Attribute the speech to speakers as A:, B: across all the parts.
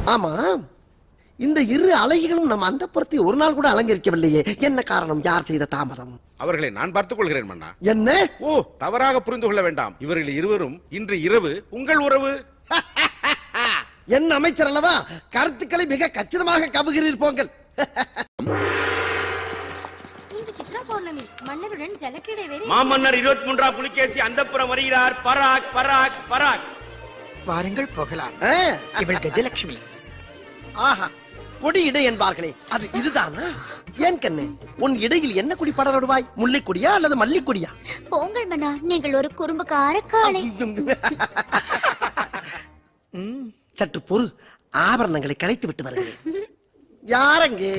A: ஆமா இந்த இரு அழகிகளும் நம் அந்த ஒரு நாள் கூட அலங்கரிக்கவில்லையே என்ன காரணம் யார் செய்த தாமதம்
B: அவர்களை நான் பார்த்துக் கொள்கிறேன் மன்னா
A: என்ன
B: ஓ தவறாக புரிந்து கொள்ள வேண்டாம் இவர்கள் இருவரும் இன்று இரவு உங்கள் உறவு
A: என் அமைச்சர் அல்லவா கருத்துக்களை மிக கச்சிதமாக கவுகிறீர் போங்கள்
C: இந்த சித்ரா பௌர்ணமி மன்னருடன் ஜலக்கிரீடை வேறு
D: மாமன்னர் இருபத்தி மூன்றாம் புலிகேசி அந்தப்புறம் வருகிறார் பராக் பராக் பராக்
E: வாருங்கள் போகலாம்
A: ஆ,
E: இவள் கஜலட்சுமி
A: ஆஹா கொடி இடை என்பார்களே அது இதுதானா ஏன் கண்ணு உன் இடையில் என்ன குடி படர்வாய் முல்லை கொடியா அல்லது மல்லிக் கொடியா
C: போங்கள் மன்னா நீங்கள் ஒரு குறும்புக்கார காளை
A: சற்று பொறு ஆபரணங்களை கலைத்து விட்டு வருகிறேன் யாரங்கே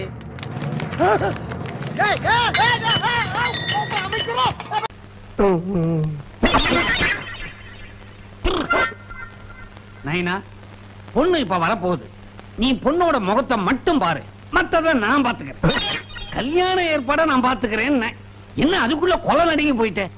F: நைனா பொண்ணு இப்ப வரப்போகுது நீ பொண்ணோட முகத்தை மட்டும் பாரு மத்தத நான் பாத்துக்கிறேன் கல்யாண ஏற்பாட நான் பாத்துக்கிறேன் என்ன அதுக்குள்ள கொலை நடுங்கி போயிட்டேன்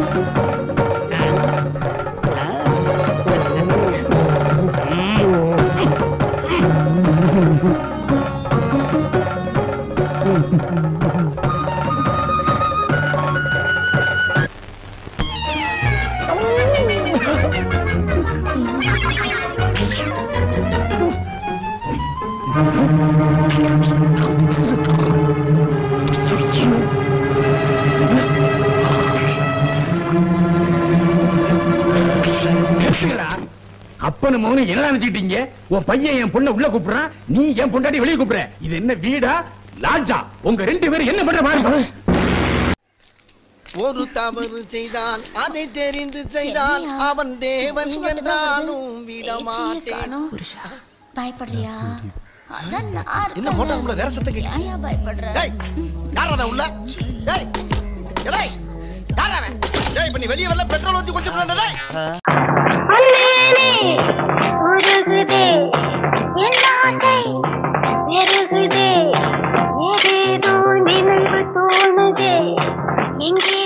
F: அப்பனு மோனு என்ன நினைச்சிட்டீங்க உன் பையன் என் பொண்ணை உள்ள கூப்பிடுறான் நீ என் பொண்டாட்டி வெளியே கூப்பிடுற இது என்ன வீடா லாட்ஜா உங்க ரெண்டு பேரும் என்ன பண்ற மாதிரி
A: ஒரு தவறு செய்தால் அதை தெரிந்து செய்தால் அவன் தேவன் என்றாலும் விடமாட்டேன்
C: பயப்படுறியா அதான் நான்
A: என்ன மோட்டார் உள்ள வேற சத்தம் கேக்குது?
C: ஏன் பயப்படுற
A: டேய் யாரா உள்ள டேய் டேய் யாரா அவன் டேய் இப்ப நீ வெளிய வரல பெட்ரோல் ஊத்தி கொஞ்சம் போடா டேய்
C: அண்ணேனே உருகுதே என் ஆசை பெருகுதே ஏதேதோ நினைவு தோணுதே எங்கே